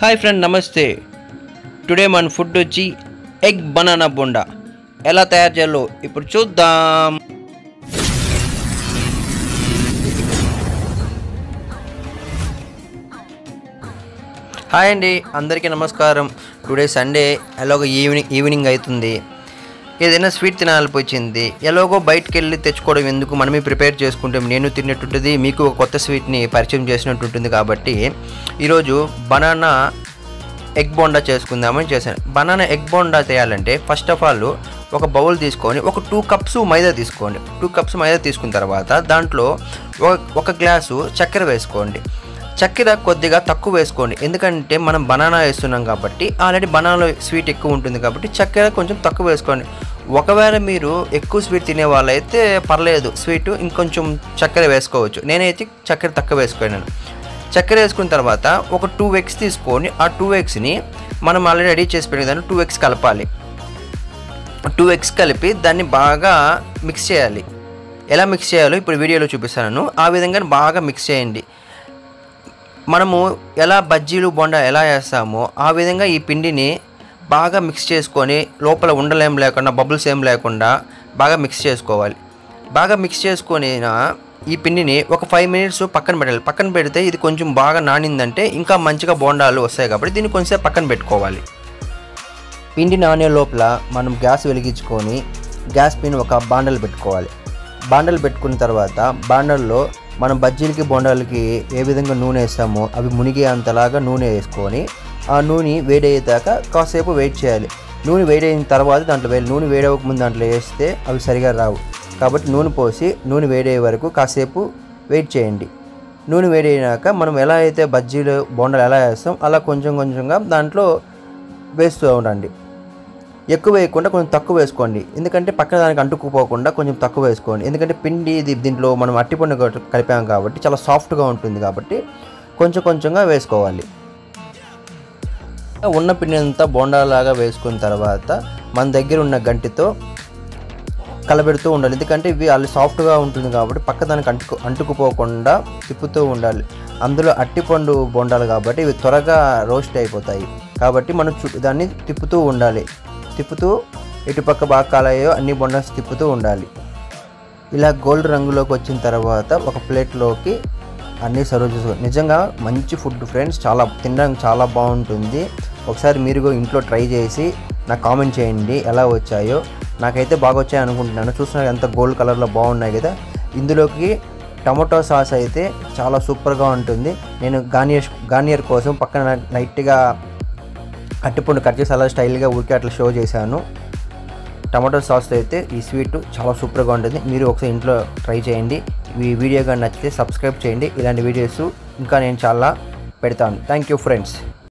hi friend నమస్తే today మన food వచ్చి ఎగ్ బనానా బోండా ఎలా తయారు చేయాలో ఇప్పుడు చూద్దాం హాయ్ అండి అందరికీ నమస్కారం టుడే సండే ఎలాగో ఈవినింగ్ ఈవినింగ్ అవుతుంది ఏదైనా స్వీట్ తినాలనిపించింది ఎలాగో బయటికి వెళ్ళి తెచ్చుకోవడం ఎందుకు మనమే ప్రిపేర్ చేసుకుంటే నేను తిన్నట్టుంటుంది మీకు ఒక కొత్త స్వీట్ని పరిచయం చేసినట్టు ఉంటుంది కాబట్టి ఈరోజు బనానా ఎగ్ బోండా చేసుకుందామని చేశాను బనానా ఎగ్ బోండా చేయాలంటే ఫస్ట్ ఆఫ్ ఆల్ ఒక బౌల్ తీసుకొని ఒక టూ కప్స్ మైదా తీసుకోండి టూ కప్స్ మైదా తీసుకున్న తర్వాత దాంట్లో ఒక ఒక గ్లాసు చక్కెర వేసుకోండి చక్కెర కొద్దిగా తక్కువ వేసుకోండి ఎందుకంటే మనం బనానా వేస్తున్నాం కాబట్టి ఆల్రెడీ బనానాలో స్వీట్ ఎక్కువ ఉంటుంది కాబట్టి చక్కెర కొంచెం తక్కువ వేసుకోండి ఒకవేళ మీరు ఎక్కువ స్వీట్ తినే వాళ్ళైతే పర్లేదు స్వీట్ ఇంకొంచెం చక్కెర వేసుకోవచ్చు నేనైతే చక్కెర తక్కువ వేసుకున్నాను చక్కెర వేసుకున్న తర్వాత ఒక టూ ఎగ్స్ తీసుకొని ఆ టూ ఎగ్స్ని మనం ఆల్రెడీ రెడీ చేసి పెట్టిన దాన్ని టూ ఎగ్స్ కలపాలి టూ ఎగ్స్ కలిపి దాన్ని బాగా మిక్స్ చేయాలి ఎలా మిక్స్ చేయాలో ఇప్పుడు వీడియోలో చూపిస్తాను ఆ విధంగా బాగా మిక్స్ చేయండి మనము ఎలా బజ్జీలు బొండా ఎలా వేస్తామో ఆ విధంగా ఈ పిండిని బాగా మిక్స్ చేసుకొని లోపల ఉండలేం లేకుండా బబుల్స్ ఏం లేకుండా బాగా మిక్స్ చేసుకోవాలి బాగా మిక్స్ చేసుకొని ఈ పిండిని ఒక ఫైవ్ మినిట్స్ పక్కన పెట్టాలి పక్కన పెడితే ఇది కొంచెం బాగా నానిందంటే ఇంకా మంచిగా బోండాలు వస్తాయి కాబట్టి దీన్ని కొంచెం పక్కన పెట్టుకోవాలి పిండి నానే లోపల మనం గ్యాస్ వెలిగించుకొని గ్యాస్ పైన ఒక బాండలు పెట్టుకోవాలి బాండలు పెట్టుకున్న తర్వాత బాండల్లో మనం బజ్జీలకి బొండాలకి ఏ విధంగా నూనె వేస్తామో అవి మునిగే అంతలాగా నూనె వేసుకొని ఆ నూనె వేడయ్యేదాకా కాసేపు వెయిట్ చేయాలి నూనె వేడైన తర్వాత దాంట్లో వేయాలి నూనె వేడవక ముందు దాంట్లో వేస్తే అవి సరిగా రావు కాబట్టి నూనె పోసి నూనె వేడయ్యే వరకు కాసేపు వెయిట్ చేయండి నూనె వేడైనాక మనం ఎలా అయితే బజ్జీలు బొండాలు ఎలా వేస్తాం అలా కొంచెం కొంచెంగా దాంట్లో వేస్తూ ఉండండి ఎక్కువ వేయకుండా కొంచెం తక్కువ వేసుకోండి ఎందుకంటే పక్కన దానికి అంటుకుపోకుండా కొంచెం తక్కువ వేసుకోండి ఎందుకంటే పిండి ఇది దీంట్లో మనం అట్టిపండు కలిపాం కాబట్టి చాలా సాఫ్ట్గా ఉంటుంది కాబట్టి కొంచెం కొంచెంగా వేసుకోవాలి ఉన్న పిండి అంతా బోండాలాగా వేసుకున్న తర్వాత మన దగ్గర ఉన్న గంటితో కలబెడుతూ ఉండాలి ఎందుకంటే ఇవి అల్లి సాఫ్ట్గా ఉంటుంది కాబట్టి పక్క దానికి అంటుకు అంటుకుపోకుండా తిప్పుతూ ఉండాలి అందులో అట్టిపండు బొండాలి కాబట్టి ఇవి త్వరగా రోస్ట్ అయిపోతాయి కాబట్టి మనం చు దాన్ని తిప్పుతూ ఉండాలి తిప్పుతూ ఇటుపక్క బాగా కాలయ్యో అన్ని బొండాస్ తిప్పుతూ ఉండాలి ఇలా గోల్డ్ రంగులోకి వచ్చిన తర్వాత ఒక ప్లేట్లోకి అన్నీ సర్వ్ చేసుకో నిజంగా మంచి ఫుడ్ ఫ్రెండ్స్ చాలా తినడానికి చాలా బాగుంటుంది ఒకసారి మీరు కూడా ఇంట్లో ట్రై చేసి నాకు కామెంట్ చేయండి ఎలా వచ్చాయో నాకైతే బాగా వచ్చాయి అనుకుంటున్నాను చూస్తున్నారు ఎంత గోల్డ్ కలర్లో బాగున్నాయి కదా ఇందులోకి టమాటో సాస్ అయితే చాలా సూపర్గా ఉంటుంది నేను గార్నియర్ గార్నియర్ కోసం పక్కన లైట్గా అట్టిపండు కట్ చేసి అలా స్టైల్గా ఊరికే అట్లా షో చేశాను టమాటో సాస్ అయితే ఈ స్వీట్ చాలా సూపర్గా ఉంటుంది మీరు ఒకసారి ఇంట్లో ట్రై చేయండి ఈ వీడియో కానీ నచ్చితే సబ్స్క్రైబ్ చేయండి ఇలాంటి వీడియోస్ ఇంకా నేను చాలా పెడతాను థ్యాంక్ యూ ఫ్రెండ్స్